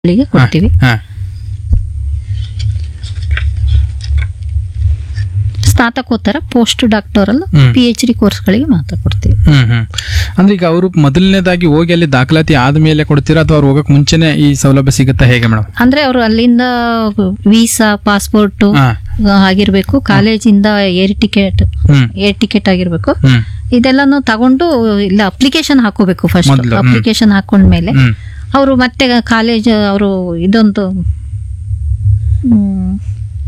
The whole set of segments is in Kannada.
ಗಳಿಗೆ ಕೊಡ್ತೀವಿ ಹಾ ಸ್ನಾತಕೋತ್ತರ ಪೋಸ್ಟ್ ಡಾಕ್ಟರಲ್ ಹ್ಮ್. ಪಿ ಎಚ್ ಡಿ ಕೋರ್ಸ್ಗಳಿಗೆ ಮಾತ್ರ ಕೊಡ್ತೀವಿ ಹ್ಮ್ ಹ್ಮ್ ಅಂದ್ರೆ ಈಗ ಅವರು ಮೊದಲನೇದಾಗಿ ಹೋಗಿ ಅಲ್ಲಿ ದಾಖಲಾತಿ ಆದ್ಮೇಲೆ ಕೊಡ್ತೀರಾ ಅಥವಾ ಅವ್ರು ಹೋಗಕ್ ಮುಂಚೆನೆ ಈ ಸೌಲಭ್ಯ ಸಿಗುತ್ತಾ ಹೇಗೆ ಮೇಡಮ್ ಅಂದ್ರೆ ಅವರು ಅಲ್ಲಿಂದ ವೀಸಾ ಪಾಸ್ಪೋರ್ಟ್ ಹಾ ಆಗಿರ್ಬೇಕು ಕಾಲೇಜಿಂದ ಏರ್ ಟಿಕೆಟ್ ಹ್ಮ್ ಏರ್ ಟಿಕೆಟ್ ಆಗಿರ್ಬೇಕು ಹ್ಮ್ ಇದೆಲ್ಲಾನು ತಗೊಂಡು ಇಲ್ಲ ಅಪ್ಲಿಕೇಶನ್ ಹಾಕೋಬೇಕು ಫಸ್ಟ್ ಮೊದ್ಲು, ಹ್ಮ್. ಅಪ್ಲಿಕೇಶನ್ ಹಾಕೊಂಡ್ಮೇಲೆ ಹ್ಮ್ ಅವರು ಮತ್ತೆ ಕಾಲೇಜ್ ಅವರು ಇದೊಂದು ಹ್ಮ್,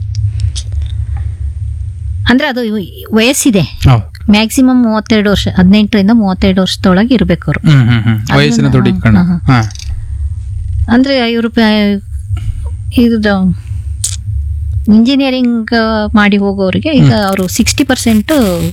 ಅಂದ್ರೆ ಅದು ವಯಸ್ಸಿದೆ ಹೌದು ಮ್ಯಾಕ್ಸಿಮಮ್ ಮೂವತ್ತೆರಡು ವರ್ಷ ಹದಿನೆಂಟರಿಂದ ಮೂವತ್ತೆರಡು ವರ್ಷದೊಳಗೆ ಇರ್ಬೇಕು ಅವರು ಹ್ಮ್ ಹ್ಮ್ ಹ್ಮ್ ವಯಸ್ಸಿನ ಅದನ್ನ- ದೃಢೀಕರಣ ಹಾ, ಹಾ ಅಂದ್ರೆ ಇವರು ಇದು ಇಂಜಿನಿಯರಿಂಗ್ ಮಾಡಿ ಹೋಗೋರಿಗೆ ಈಗ ಅವರು sixty percent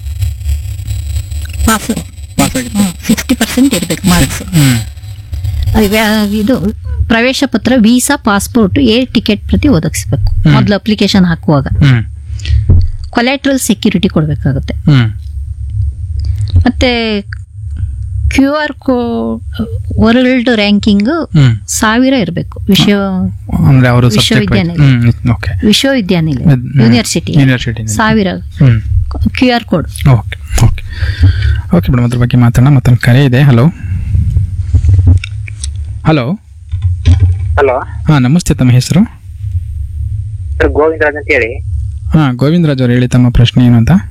pass sixty percent ಇರ್ಬೇಕು ಮಾರ್ಕ್ಸ್ ಹ್ಮ್ ಇದು ಪ್ರವೇಶ ಪತ್ರ ವೀಸಾ ಪಾಸ್ಪೋರ್ಟ್ ಏರ್ ಟಿಕೆಟ್ ಪ್ರತಿ ಒದಗಿಸ್ಬೇಕು ಹ್ಮ್. ಮೊದಲು ಅಪ್ಲಿಕೇಶನ್ ಹಾಕುವಾಗ ಹ್ಮ್ ಕೊಲೆಟ್ರಲ್ ಸೆಕ್ಯೂರಿಟಿ ಕೊಡಬೇಕಾಗುತ್ತೆ ಹ್ಮ್ ಮತ್ತೆ ಕ್ಯೂ ಆರ್ ಕೋ ವರ್ಲ್ಡ್ ರ್ಯಾಂಕಿಂಗ್ ಹ್ಮ್ ಸಾವಿರ ಇರಬೇಕು ವಿಶ್ವ ಅಂದ್ರೆ ಅವರು ವಿಶ್ವವಿದ್ಯಾನಿಲಯ. ಹ್ಮ್ ಓಕೆ ವಿಶ್ವವಿದ್ಯಾನಿಲಯ ಹ್ಮ್. ಯೂನಿವರ್ಸಿಟಿ ಯೂನಿವರ್ಸಿಟಿ ಸಾವಿರ ಹ್ಮ್ Q R code okay okay okay madam ಅದ್ರ ಬಗ್ಗೆ ಮಾತಾಡೋಣ ಮತ್ತೊಂದು ಕರೆ ಇದೆ ಹಲೋ ಹಲೋ ಹಲೋ ಹಾ ನಮಸ್ತೆ ತಮ್ಮ ಹೆಸರು ಸರ್ ಗೋವಿಂದರಾಜ್ ಅಂತ ಹೇಳಿ ಹಾ ಗೋವಿಂದರಾಜ್ ಅವ್ರು ಹೇಳಿ ತಮ್ಮ ಪ್ರಶ್ನೆ ಏನು ಅಂತ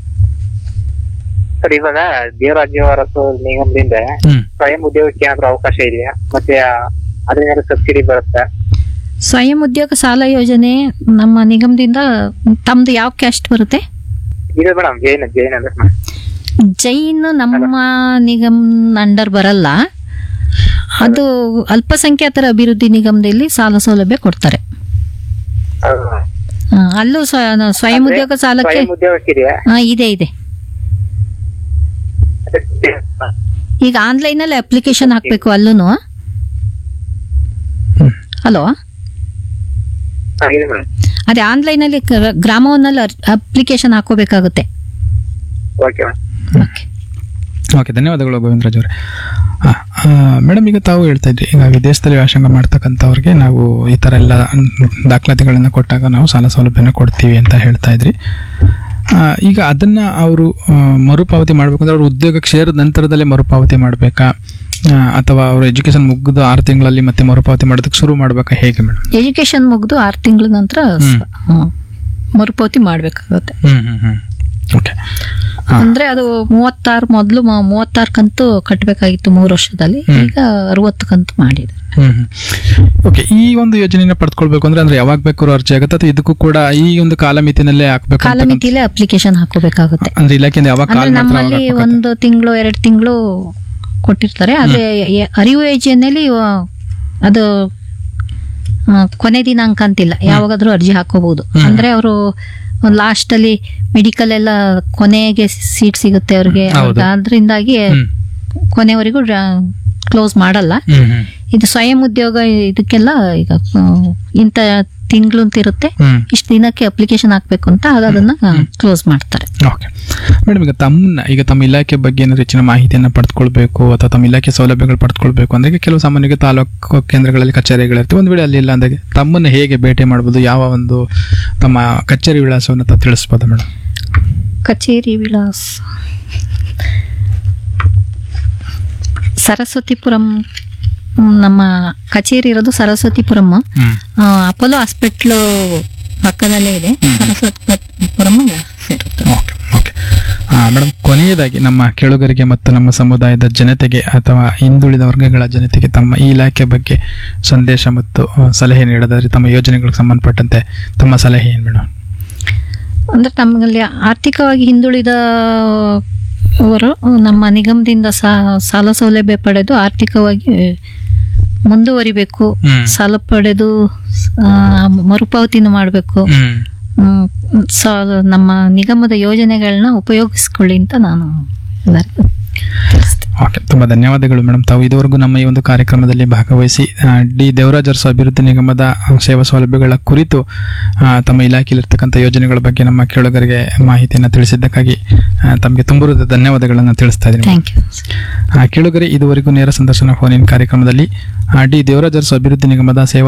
ಸರ್ ಇವಾಗ ದೇವರಾಜ್ಯ ಅರಸು ನಿಗಮದಿಂದ ಹ್ಮ್ ಸ್ವಯಂ ಉದ್ಯೋಗಕ್ಕೆ ಏನಾದ್ರು ಅವಕಾಶ ಇದೆಯಾ ಮತ್ತೆ ಅದರಿಂದ ಸಬ್ಸಿಡಿ ಬರುತ್ತಾ ಸ್ವಯಂ ಉದ್ಯೋಗ ಸಾಲ ಯೋಜನೆ ನಮ್ಮ ನಿಗಮದಿಂದ ತಮ್ದು ಯಾವ ಕ್ಯಾಸ್ಟ್ ಬರುತ್ತೆ ಇದೆ ಮೇಡಮ್ ಜೈನ್ ಜೈನ್ ಅಂದ್ರೆ ಮ- ಜೈನ್ ನಮ್ಮ ನಿಗಮ್ ಅಂಡರ್ ಬರಲ್ಲ ಅದು ಅಲ್ಪಸಂಖ್ಯಾತರ ಅಭಿವೃದ್ಧಿ ನಿಗಮದಲ್ಲಿ ಸಾಲ ಸೌಲಭ್ಯ ಕೊಡ್ತಾರೆ ಹೌದು. ಆ, ಅಲ್ಲೂ ಸ್ವ- ಸ್ವಯಂ ಅಂದ್ರೆ ಉದ್ಯೋಗ ಸಾಲಕ್ಕೆ ಸ್ವಯಂ ಉದ್ಯೋಗಕ್ಕೆ ಇದೆಯಾ ಆ, ಇದೆ ಇದೆ ಈಗ ಆನ್ಲೈನ್ ಅಲ್ಲಿ ಅಪ್ಲಿಕೇಶನ್ ಹಾಕ್ಬೇಕು ಅಲ್ಲೂ ಹಲೋ ಹಾ, ಇದೆ ಮೇಡಮ್ ಅದೇ ಆನ್ಲೈನ್ ಅಲ್ಲಿ ಕ- ಗ್ರಾಮವನ್ನಲ್ಲಿ ಅಪ್ಲಿಕೇಶನ್ ಹಾಕೋಬೇಕಾಗುತ್ತೆ ಓಕೆ ಮೇಡಮ್ ಓಕೆ ಓಕೆ ಧನ್ಯವಾದಗಳು ಗೋವಿಂದರಾಜ್ ಅವರೇ ಮೇಡಮ್ ಈಗ ತಾವು ಹೇಳ್ತಾ ಇದ್ರಿ ಈಗ ವಿದೇಶದಲ್ಲಿ ವ್ಯಾಸಂಗ ಮಾಡ್ತಕ್ಕಂಥವ್ರಿಗೆ ನಾವು ಈ ಥರ ಎಲ್ಲ ದಾಖಲಾತಿಗಳನ್ನು ಕೊಟ್ಟಾಗ ನಾವು ಸಾಲ ಸೌಲಭ್ಯನ ಕೊಡ್ತೀವಿ ಅಂತ ಹೇಳ್ತಾ ಇದ್ರಿ ಆ, ಈಗ ಅದನ್ನ ಅವರು ಮರುಪಾವತಿ ಮಾಡ್ಬೇಕಂದ್ರೆ ಅವ್ರು ಉದ್ಯೋಗಕ್ಕೆ ಸೇರಿದ ನಂತರದಲ್ಲೇ ಮರುಪಾವತಿ ಮಾಡಬೇಕಾ ಅಥವಾ ಅವರು ಎಜುಕೇಶನ್ ಮುಗಿದು ಆರು ತಿಂಗಳಲ್ಲಿ ಮತ್ತೆ ಮರುಪಾವತಿ ಮಾಡೋದಕ್ಕೆ ಶುರು ಮಾಡ್ಬೇಕಾ ಹೇಗೆ ಮೇಡಮ್ ಎಜುಕೇಶನ್ ಮುಗಿದು ಆರು ತಿಂಗಳ ನಂತರ ಸ- ಹ್ಮ್. ಮರುಪಾವತಿ ಮಾಡ್ಬೇಕಾಗುತ್ತೆ ಹ್ಮ್ ಹ್ಮ್ ಹ್ಮ್ ಓಕೆ ಅಂದ್ರೆ ಅದು ಮೂವತ್ತಾರು ಮೊದಲು ಮೂವತ್ತಾರು ಕಂತು ಕಟ್ಟಬೇಕಾಗಿತ್ತು ಮೂರು ವರ್ಷದಲ್ಲಿ ಹ್ಮ್. ಈಗ ಅರವತ್ತು ಕಂತು ಮಾಡಿದೆ ಹ್ಮ್ ಓಕೆ ಈ ಒಂದು ಯೋಜನೆನ ಪಡ್ಕೊಳ್ಬೇಕು ಅಂದ್ರೆ ಅಂದ್ರೆ ಯಾವಾಗ ಬೇಕಾದ್ರೂ ಅರ್ಜಿ ಆಗುತ್ತೆ ಅಥವಾ ಇದಕ್ಕೂ ಕೂಡ ಈ ಒಂದು ಕಾಲಮಿತಿನಲ್ಲೇ ಹಾಕ್ಬೇಕು ಅಂತಕ್ಕಂಥ- ಕಾಲಮಿತಿಲೇ ಅಪ್ಲಿಕೇಶನ್ ಹಾಕೋಬೇಕಾಗುತ್ತೆ ಅಂದ್ರೆ ಇಲಾಖೆಯಿಂದ ಯಾವಾಗ ಅಂದ್ರೆ ಕಾಲ್ ಮಾಡ್ತಾರೆ ಅವಾಗ ನಮ್ಮಲ್ಲಿ ಹಾಕ್ಬೇಕಾಗುತ್ತೆ. ಒಂದು ತಿಂಗಳು ಎರಡು ತಿಂಗಳು ಕೊಟ್ಟಿರ್ತಾರೆ ಆದ್ರೆ ಎ- ಅರಿವು ಯೋಜನೆಯಲ್ಲಿ ಆ, ಅದು ಆ, ಕೊನೆ ದಿನಾಂಕ ಅಂತಿಲ್ಲ ಯಾವಾಗಾದ್ರೂ ಅರ್ಜಿ ಹಾಕೋಬಹುದು ಹ್ಮ್. ಅಂದ್ರೆ ಅವರು ಲಾಸ್ಟ್ ಅಲ್ಲಿ ಮೆಡಿಕಲ್ ಎಲ್ಲ ಕೊನೆಗೆ ಸೀಟ್ ಸಿಗುತ್ತೆ ಅವ್ರಿಗೆ ಹೌದು. ಅದರಿಂದಾಗಿ ಹ್ಮ್ ಕೊನೆವರೆಗೂ ಕ್ಲೋಸ್ ಮಾಡಲ್ಲ ಹ್ಮ್ ಹ್ಮ್ ಇದು ಸ್ವಯಂ ಉದ್ಯೋಗ ಇದಕ್ಕೆಲ್ಲ ಈಗ ಆ, ಇಂಥ ತಿಂಗಳು ಅಂತ ಇರುತ್ತೆ ಹ್ಮ್ ಇಷ್ಟು ದಿನಕ್ಕೆ ಅಪ್ಲಿಕೇಶನ್ ಹಾಕ್ಬೇಕು ಅಂತ ಆಗ ಅದನ್ನ ಕ್ಲೋಸ್ ಮಾಡ್ತಾರೆ ಓಕೆ ಮೇಡಮ್ ಈಗ ತಮ್ಮನ್ನ ಈಗ ತಮ್ಮ ಇಲಾಖೆ ಬಗ್ಗೆ ಏನಾದ್ರು ಹೆಚ್ಚಿನ ಮಾಹಿತಿಯನ್ನು ಪಡೆದುಕೊಳ್ಬೇಕು ಅಥವಾ ತಮ್ಮ ಇಲಾಖೆ ಸೌಲಭ್ಯಗಳು ಪಡೆದುಕೊಳ್ಬೇಕು ಅಂದ್ರೆ ಈಗ ಕೆಲವು ಸಾಮಾನ್ಯವಾಗಿ ತಾಲೂಕು ಕೇಂದ್ರಗಳಲ್ಲಿ ಕಚೇರಿಗಳಿರ್ತವೆ ಒಂದು ವೇಳೆ ಅಲ್ಲಿ ಇಲ್ಲ ಅಂದಾಗ ತಮ್ಮನ್ನ ಹೇಗೆ ಭೇಟಿ ಮಾಡ್ಬೋದು ಯಾವ ಒಂದು ತಮ್ಮ ಕಚೇರಿ ವಿಳಾಸವನ್ನು ತಾವು ತಿಳಿಸ್ಬೋದಾ ಮೇಡಮ್ ಕಚೇರಿ ವಿಳಾಸ ಸರಸ್ವತಿಪುರಂ ಹ್ಮ್, ನಮ್ಮ ಕಚೇರಿ ಇರೋದು ಸರಸ್ವತಿಪುರಂ ಹ್ಮ್ ಆ, ಅಪೋಲೋ ಹಾಸ್ಪಿಟ್ಲು ಪಕ್ಕದಲ್ಲೇ ಇದೆ ಸರಸ್ವತಿಪುರಂ ಸೇರುತ್ತೆ ಓಕೆ ಓಕೆ ಮೇಡಮ್ ಕೊನೆಯದಾಗಿ ನಮ್ಮ ಕೇಳುಗರಿಗೆ ಮತ್ತು ನಮ್ಮ ಸಮುದಾಯದ ಜನತೆಗೆ ಅಥವಾ ಹಿಂದುಳಿದ ವರ್ಗಗಳ ಜನತೆಗೆ ತಮ್ಮ ಈ ಇಲಾಖೆ ಬಗ್ಗೆ ಸಂದೇಶ ಮತ್ತು ಆ, ಸಲಹೆ ನೀಡೋದಾದ್ರೆ ತಮ್ಮ ಯೋಜನೆಗಳಿಗೆ ಸಂಬಂಧಪಟ್ಟಂತೆ ತಮ್ಮ ಸಲಹೆ ಏನು ಮೇಡಮ್ ಅಂದ್ರೆ ನಮ್ಮಲ್ಲಿ ಆರ್ಥಿಕವಾಗಿ ಹಿಂದುಳಿದ ಅವರು ನಮ್ಮ ನಿಗಮದಿಂದ ಸಾ- ಸಾಲ ಸೌಲಭ್ಯ ಪಡೆದು ಆರ್ಥಿಕವಾಗಿ ಮುಂದುವರಿಬೇಕು ಹ್ಮ್. ಸಾಲ ಪಡೆದು ಆ, ಮರುಪಾವತಿನೂ ಮಾಡಬೇಕು ಹ್ಮ್ ನಮ್ಮ ನಿಗಮದ ಯೋಜನೆಗಳನ್ನ ಉಪಯೋಗಿಸ್ಕೊಳ್ಳಿ ಅಂತ ನಾನು ಎಲ್ಲರಿಗೂ ಓಕೆ ತುಂಬ ಧನ್ಯವಾದಗಳು ಮೇಡಮ್ ತಾವು ಇದುವರೆಗೂ ನಮ್ಮ ಈ ಒಂದು ಕಾರ್ಯಕ್ರಮದಲ್ಲಿ ಭಾಗವಹಿಸಿ ಆ, ಡಿ ದೇವರಾಜ್ ಅರಸು ಅಭಿವೃದ್ಧಿ ನಿಗಮದ ಆ, ಸೇವಾ ಸೌಲಭ್ಯಗಳ ಕುರಿತು ಆ, ತಮ್ಮ ಇಲಾಖೆಯಲ್ಲಿರ್ತಕ್ಕಂಥ ಯೋಜನೆಗಳ ಬಗ್ಗೆ ನಮ್ಮ ಕೇಳುಗರಿಗೆ ಮಾಹಿತಿಯನ್ನು ತಿಳಿಸಿದ್ದಕ್ಕಾಗಿ ಆ, ತಮಗೆ ತುಂಬ ಧನ್ಯವಾದಗಳನ್ನು ತಿಳಿಸ್ತಾ ಇದ್ದೀನಿ ಥ್ಯಾಂಕ್ ಯು ಆ, ಕೇಳುಗರೆ ಇದುವರೆಗೂ ನೇರ ಸಂದರ್ಶನ ಫೋನ್ ಇನ್ ಕಾರ್ಯಕ್ರಮದಲ್ಲಿ ಆ, ಡಿ ದೇವರಾಜ್ ಅರಸು ಅಭಿವೃದ್ಧಿ ನಿಗಮದ ಸೇವಾ